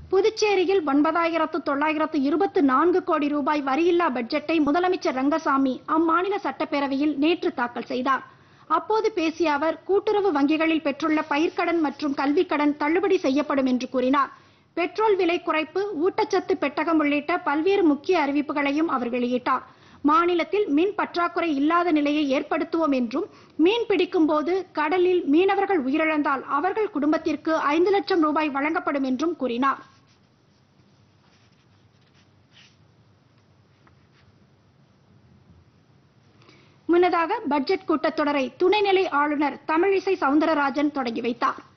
புதுச்சேரியில் ஒன்பதாயிரத்து தொள்ளாயிரத்து இருபத்து நான்கு கோடி ரூபாய் வரியில்லா பட்ஜெட்டை முதலமைச்சர் ரங்கசாமி அம்மாநில சட்டப்பேரவையில் நேற்று தாக்கல் செய்தார் அப்போது பேசிய அவர் கூட்டுறவு வங்கிகளில் பெற்றுள்ள பயிர்க்கடன் மற்றும் கல்விக்கடன் தள்ளுபடி செய்யப்படும் என்று கூறினார் பெட்ரோல் விலை குறைப்பு ஊட்டச்சத்து பெட்டகம் உள்ளிட்ட பல்வேறு முக்கிய அறிவிப்புகளையும் அவர் வெளியிட்டார் மாநிலத்தில் மின் பற்றாக்குறை இல்லாத நிலையை ஏற்படுத்துவோம் என்றும் மீன் பிடிக்கும் போது கடலில் மீனவர்கள் உயிரிழந்தால் அவர்கள் குடும்பத்திற்கு ஐந்து லட்சம் ரூபாய் வழங்கப்படும் என்றும் கூறினார் முன்னதாக பட்ஜெட் கூட்டத்தொடரை துணைநிலை ஆளுநர் தமிழிசை சவுந்தரராஜன் தொடங்கி வைத்தார்